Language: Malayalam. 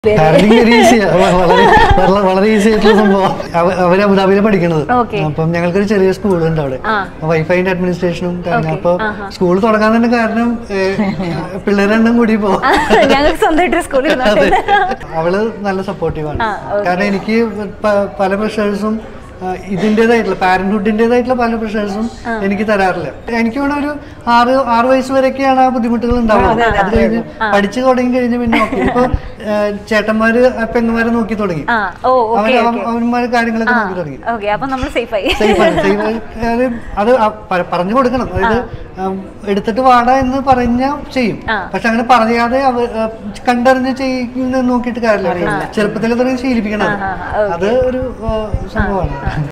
പാരന്റിങ് വെരി ഈസിയാ വളരെ വളരെ- വളരെ ഈസി ആയിട്ടുള്ള സംഭവം അവ- അവര് അബുദാബിയിലാണ് പഠിക്കണത് Okay. അപ്പം ഞങ്ങൾക്കൊരു ചെറിയ സ്കൂളുണ്ട് അവിടെ ആ. വൈഫൈന്റെ അഡ്മിനിസ്ട്രേഷനും കാര്യം Okay. അപ്പൊ ആഹാ. സ്കൂൾ തുടങ്ങാൻ തന്നെ കാരണം പിള്ളേരെ എണ്ണം കൂടി പോ ഞങ്ങൾക്ക് സ്വന്തമായിട്ട് സ്കൂളിൽ അതെ. അവള് നല്ല സപ്പോർട്ടീവാണ് ആ, okay. കാരണം എനിക്ക് പ- പല പ്രഷേഴ്സും ഇതിൻ്റെതായിട്ടുള്ള പാരന്റ്ഹുഡിൻ്റെതായിട്ടുള്ള പല പ്രഷേഴ്സും എനിക്ക് തരാറില്ല എനിക്ക് വേണം ഒരു ആറ് ആറ് വയസ്സ് വരെയൊക്കെയാണ് ആ ബുദ്ധിമുട്ടുകൾ ഉണ്ടാവുന്നത് അത് കഴിഞ്ഞ് പഠിച്ചു തുടങ്ങി കഴിഞ്ഞ് പിന്നെ ഓക്കെ ഇപ്പൊ ആ, ചേട്ടന്മാര് ആ പെങ്ങന്മാരെ നോക്കി തുടങ്ങി ആ ഓ അവര് ഓക്കെ അവ- അവന്മാര് കാര്യങ്ങളൊക്കെ നോക്കി തുടങ്ങി ഓക്കെ അപ്പൊ നമ്മൾ സേഫ് ആയി സേഫാണ് സേഫ് അത് അത് ആ പ- പറഞ്ഞു കൊടുക്കണം അതായത് ഉം, എടുത്തിട്ട് വാടാ എന്ന് പറഞ്ഞാൽ ചെയ്യും ആ. പക്ഷെ അങ്ങനെ പറയാതെ അവ ആ, കണ്ടറിഞ്ഞ് ചെയ്യുന്ന നോക്കിയിട്ട് കാര്യമില്ല ചെറുപ്പത്തിൽ തുടങ്ങി ശീലിപ്പിക്കണം അത്. ആ, ആ, അത് ഒരു ആ, സംഭവമാണ്